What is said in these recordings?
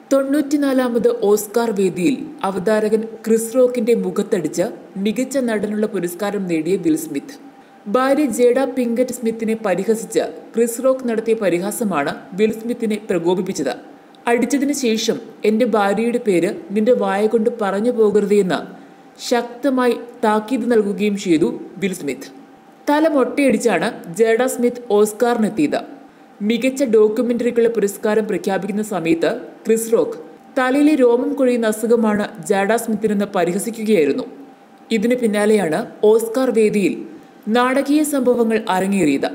തൊണ്ണൂറ്റിനാലാമത് Oscar വേദിയിൽ അവതാരകൻ Chris റോക്കിന്റെ മുഖത്തടിച്ച് മികച്ച നടനുള്ള പുരസ്കാരം നേടിയ വിൽ സ്മിത്ത് ഭാര്യ ജേഡ പിങ്കറ്റ് സ്മിത്തിനെ പരിഹസിച്ച് ക്രിസ് റോക്ക് നടത്തിയ പരിഹാസമാണ് വിൽ സ്മിത്തിനെ പ്രകോപിപ്പിച്ചത് അടിച്ചതിന് ശേഷം എന്റെ ഭാര്യയുടെ പേര് നിന്റെ വായ കൊണ്ട് പറഞ്ഞു പോകരുത് എന്ന് ശക്തമായി താക്കീത് നൽകുകയും ചെയ്തു വിൽ സ്മിത്ത് തല മൊട്ടയടിച്ചാണ് ജേഡ സ്മിത്ത് ഓസ്കാറിനെത്തിയത് മികച്ച ഡോക്യുമെന്ററിക്കുള്ള പുരസ്കാരം പ്രഖ്യാപിക്കുന്ന സമയത്ത് ക്രിസ് റോക്ക് തലയിലെ രോമം കൊഴിയുന്ന അസുഖമാണ് ജാഡ സ്മിത്തിനെന്ന് പരിഹസിക്കുകയായിരുന്നു ഇതിന് പിന്നാലെയാണ് ഓസ്കാർ വേദിയിൽ നാടകീയ സംഭവങ്ങൾ അരങ്ങേറിയത്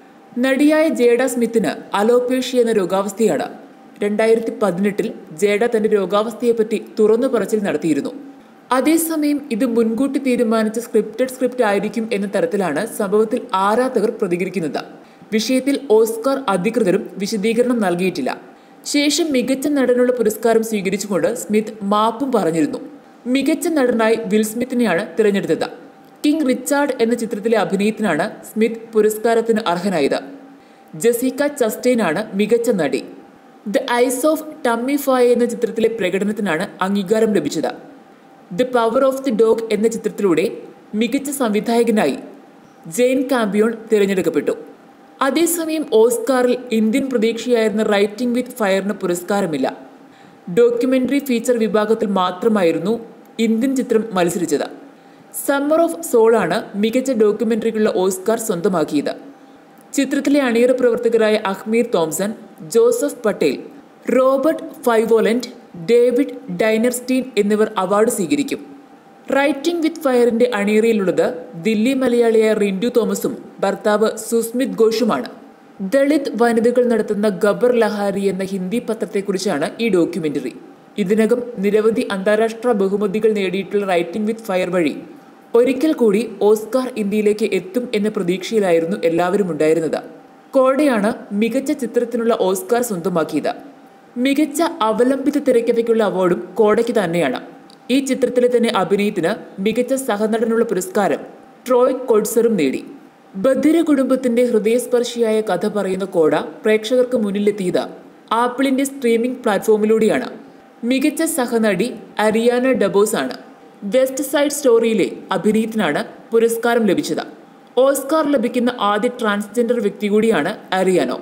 നടിയായ ജേഡ സ്മിത്തിന് അലോപേഷ്യ എന്ന രോഗാവസ്ഥയാണ് രണ്ടായിരത്തി പതിനെട്ടിൽ ജേഡ തന്റെ രോഗാവസ്ഥയെപ്പറ്റി തുറന്നു പറച്ചിൽ നടത്തിയിരുന്നു അതേസമയം ഇത് മുൻകൂട്ടി തീരുമാനിച്ച സ്ക്രിപ്റ്റഡ് സ്ക്രിപ്റ്റ് ആയിരിക്കും എന്ന തരത്തിലാണ് സംഭവത്തിൽ ആരാധകർ പ്രതികരിക്കുന്നത് വിഷയത്തിൽ ഓസ്കാർ അധികൃതരും വിശദീകരണം നൽകിയിട്ടില്ല ശേഷം മികച്ച നടനുള്ള പുരസ്കാരം സ്വീകരിച്ചുകൊണ്ട് സ്മിത്ത് മാപ്പും പറഞ്ഞിരുന്നു മികച്ച നടനായി വിൽ സ്മിത്തിനെയാണ് തിരഞ്ഞെടുത്തത് കിങ് റിച്ചാർഡ് എന്ന ചിത്രത്തിലെ അഭിനയത്തിനാണ് സ്മിത്ത് പുരസ്കാരത്തിന് അർഹനായത് ജസീക്ക ചസ്റ്റൈനാണ് മികച്ച നടി the eyes of Tammy Faye എന്ന ചിത്രത്തിലെ പ്രകടനത്തിനാണ് അംഗീകാരം ലഭിച്ചത് the power of the dog എന്ന ചിത്രത്തിലൂടെ മികച്ച സംവിധായകനായി ജെയിൻ കാമ്പിയോൺ തിരഞ്ഞെടുക്കപ്പെട്ടു അതേസമയം ഓസ്കാറിൽ ഇന്ത്യൻ പ്രതീക്ഷയായിരുന്ന റൈറ്റിംഗ് വിത്ത് ഫയറിന് പുരസ്കാരമില്ല ഡോക്യുമെന്ററി ഫീച്ചർ വിഭാഗത്തിൽ മാത്രമായിരുന്നു ഇന്ത്യൻ ചിത്രം മത്സരിച്ചത് സമ്മർ ഓഫ് സോളാണ് മികച്ച ഡോക്യുമെന്ററിക്കുള്ള ഓസ്കാർ സ്വന്തമാക്കിയത് ചിത്രത്തിലെ അണിയറ പ്രവർത്തകരായ Ahmir Thompson Joseph Patel Robert Fyvolent David Dinerstein എന്നിവർ അവാർഡ് സ്വീകരിക്കും റൈറ്റിംഗ് വിത്ത് ഫയറിന്റെ അണിയറയിലുള്ളത് ദില്ലി മലയാളിയായ റിൻഡു തോമസും ഭർത്താവ് സുസ്മിത് ഘോഷുമാണ് ദളിത് വനിതകൾ നടത്തുന്ന ഗബർ ലഹാരി എന്ന ഹിന്ദി പത്രത്തെക്കുറിച്ചാണ് ഈ ഡോക്യുമെന്ററി ഇതിനകം നിരവധി അന്താരാഷ്ട്ര ബഹുമതികൾ നേടിയിട്ടുള്ള റൈറ്റിംഗ് വിത്ത് ഫയർ വഴി ഒരിക്കൽ കൂടി ഓസ്കാർ ഇന്ത്യയിലേക്ക് എത്തും എന്ന പ്രതീക്ഷയിലായിരുന്നു എല്ലാവരും ഉണ്ടായിരുന്നത് കോടയാണ് മികച്ച ചിത്രത്തിനുള്ള ഓസ്കാർ സ്വന്തമാക്കിയത് മികച്ച അവലംബിത തിരക്കഥയ്ക്കുള്ള അവാർഡും കോടയ്ക്ക് തന്നെയാണ് ഈ ചിത്രത്തിലെ തന്നെ അഭിനയത്തിന് മികച്ച സഹനടനുള്ള പുരസ്കാരം ട്രോയ് കൊഡ്സറും നേടി ബധിര കുടുംബത്തിന്റെ ഹൃദയസ്പർശിയായ കഥ പറയുന്ന കോട പ്രേക്ഷകർക്ക് മുന്നിലെത്തിയത് ആപ്പിളിന്റെ സ്ട്രീമിംഗ് പ്ലാറ്റ്ഫോമിലൂടെയാണ് മികച്ച സഹനടി അരിയാന ഡബോസ് ആണ് വെസ്റ്റ് സൈഡ് സ്റ്റോറിയിലെ അഭിനയത്തിനാണ് പുരസ്കാരം ലഭിച്ചത് ഓസ്കാർ ലഭിക്കുന്ന ആദ്യ ട്രാൻസ്ജെൻഡർ വ്യക്തി കൂടിയാണ് അരിയാനോ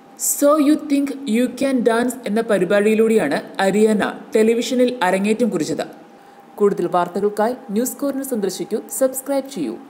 so you think you can dance എന്ന പരിപാടിയിലൂടെയാണ് അരിയാന ടെലിവിഷനിൽ അരങ്ങേറ്റം കുറിച്ചത് കൂടുതൽ വാർത്തകൾക്കായി ന്യൂസ് കോർണർ സന്ദർശിക്കൂ സബ്സ്ക്രൈബ് ചെയ്യൂ